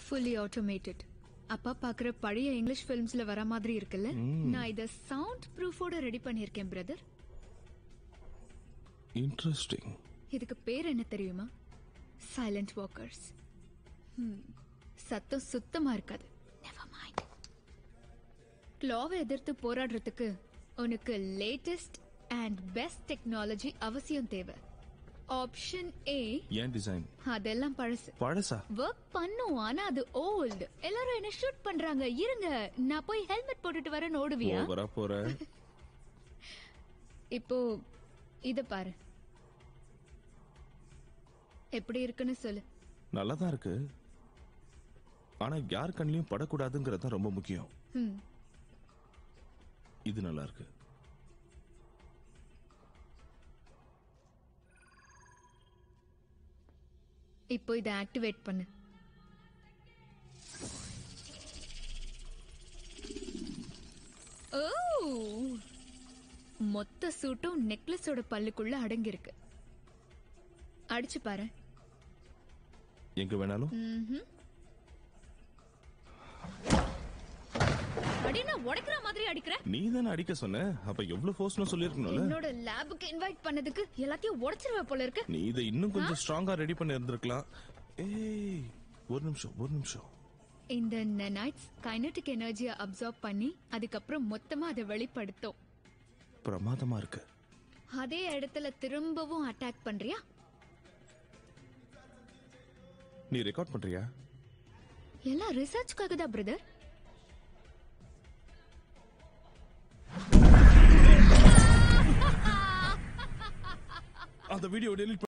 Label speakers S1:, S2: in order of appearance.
S1: Fully automated அப்பா பாக்குற பழைய இங்கிலீஷ் ஃபிலிம்ஸ்ல வர மாதிரி இருக்குல்ல நான் இத சவுண்ட் ப்ரூஃபோட ரெடி பண்ணிருக்கேன் பிரதர்
S2: இன்ட்ரெஸ்டிங்
S1: இதுக்கு பேர் என்ன தெரியுமா சைலண்ட் வாக்கர்ஸ் சத்தம் சுத்தமா இருக்காது நெவர் மைண்ட் க்ளாவை எதிர்த்து போராடுறதுக்கு உனக்கு லேட்டஸ்ட் அண்ட் பெஸ்ட் டெக்னாலஜி அவசியம் தேவை ஆப்ஷன் ஏ
S2: ஏன் டிசைன்
S1: அதெல்லாம் பழசு
S2: பழசா
S1: ஒர்க் பண்ணும் ஆனா அது ஓல்டு எல்லாரும் என்ன ஷூட் பண்றாங்க இருங்க நான் போய் ஹெல்மெட் போட்டுட்டு வரேன் ஓடுவியா
S2: ஓவரா போற
S1: இப்போ இத பாரு எப்படி இருக்குன்னு சொல்லு
S2: நல்லா தான் இருக்கு ஆனா யார் கண்ணிலையும் படக்கூடாதுங்கிறது தான் ரொம்ப முக்கியம்
S1: ம்
S2: இது நல்லா இருக்கு
S1: இப்போ இதை ஆக்டிவேட் பண்ணு ஓ மொத்த சூட்டும் நெக்லஸோட பல்லுக்குள்ள அடங்கியிருக்கு அடிச்சு பாரு
S2: எங்க வேணாலும்
S1: ம்ஹும். அடினா உடைக்கிற மாதிரி அடிக்கிற
S2: நீ தானே அடிக்க சொன்ன அப்ப எவ்வளவு ஃபோர்ஸ்னு சொல்லிருக்கணும்ல
S1: என்னோட லேபுக்கு இன்வைட் பண்ணதுக்கு எல்லாத்தையும் உடைச்சிருவ போல இருக்கு
S2: நீ இதை இன்னும் கொஞ்சம் ஸ்ட்ராங்கா ரெடி பண்ணி இருந்திருக்கலாம் ஏய் ஒரு நிமிஷம் ஒரு நிமிஷம்
S1: இந்த நைட்ஸ் கைனட்டிக் எனர்ஜியை அப்சார்ப் பண்ணி அதுக்கப்புறம் மொத்தமா அதை வெளிப்படுத்தும்
S2: பிரமாதமா இருக்கு
S1: அதே இடத்துல திரும்பவும் அட்டாக் பண்றியா
S2: நீ ரெக்கார்ட் பண்றியா
S1: எல்லாம் ரிசர்ச்க்காக தான் பிரதர்
S2: அந்த வீடியோ டெலிட்